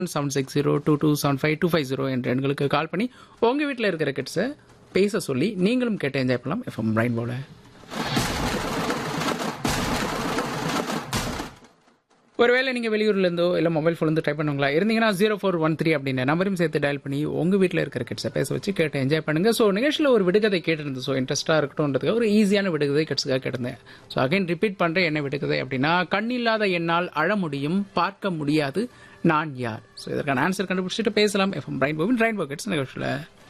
seven six zero two two seven five two five zero என்ற எண்களுக்கு கால் பண்ணி உங்கள் வீட்டில் இருக்கிற கிட்ஸை பேச சொல்லி நீங்களும் கேட்டு என்ஜாய் பண்ணலாம் எஃப்எம் பிரைன் போல ஒருவேளை நீங்கள் வெளியூர்லேருந்தோ இல்லை மொபைல் ஃபோன்லேருந்து ட்ரை பண்ணுங்களா இருந்தீங்கன்னா ஜீரோ ஃபோர் ஒன் த்ரீ அப்படின்ற நம்பரையும் சேர்த்து டயல் பண்ணி உங்கள் வீட்டில் இருக்கிற கிட்ஸை பேச வச்சு கேட்டு என்ஜாய் பண்ணுங்க ஸோ நிகழ்ச்சியில் ஒரு விடுகதை கேட்டிருந்தது ஸோ இன்ட்ரெஸ்ட்டாக இருக்கட்டும்ன்றதுக்கு ஒரு ஈஸியான விடுகதை கிட்ஸுக்காக கேட்டிருந்தேன் ஸோ அகைன் ரிப்பீட் பண்ணுறேன் என்ன விடுகதை அப்படின்னா கண்ணில்லாத என்னால் அழ முடியும் பார்க்க முடியாது நான் யார் ஸோ இதற்கான ஆன்சர் கண்டுபிடிச்சிட்டு பேசலாம் எஃப்எம் பிரைன் போவின் பிரைன் பாக்கெட்ஸ் நிகழ்ச்சியில்